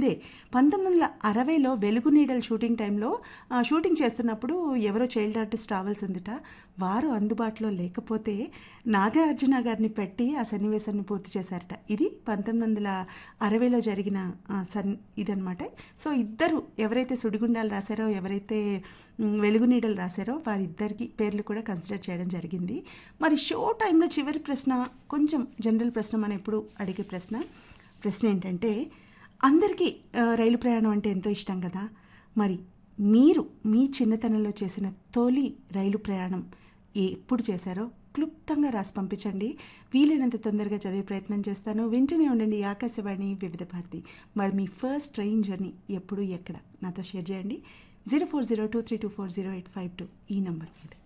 ముందే పంతొమ్మిది వందల అరవైలో వెలుగు నీడల్ షూటింగ్ టైంలో ఆ, షూటింగ్ చేస్తున్నప్పుడు ఎవరో చైల్డ్ ఆర్టిస్ట్ రావాల్సిందిట వారు అందుబాటులో లేకపోతే నాగార్జున గారిని పెట్టి ఆ సన్నివేశాన్ని పూర్తి చేశారట ఇది పంతొమ్మిది వందల అరవైలో జరిగిన ఆ, సన్ ఇదనమాట సో ఇద్దరు ఎవరైతే సుడిగుండాలు రాశారో ఎవరైతే మ్, వెలుగు నీడలు రాశారో వారిద్దరికి పేర్లు కూడా కన్సిడర్ చేయడం జరిగింది మరి షో టైంలో చివరి ప్రశ్న కొంచెం జనరల్ ప్రశ్న మనం ఎప్పుడు అడిగే ప్రశ్న ప్రశ్న ఏంటంటే అందరికీ ఆ, రైలు ప్రయాణం అంటే ఎంతో ఇష్టం కదా మరి మీరు మీ చిన్నతనంలో చేసిన తొలి రైలు ప్రయాణం ఎప్పుడు చేశారో క్లుప్తంగా రాసి పంపించండి వీలైనంత తొందరగా చదివే ప్రయత్నం చేస్తాను వింటూనే ఉండండి ఆకాశవాణి వివిధ భారతి మరి మీ ఫస్ట్ ట్రైన్ జర్నీ ఎప్పుడు ఎక్కడ నాతో షేర్ చేయండి zero four zero two three two four zero eight five two ఈ నంబర్ మీద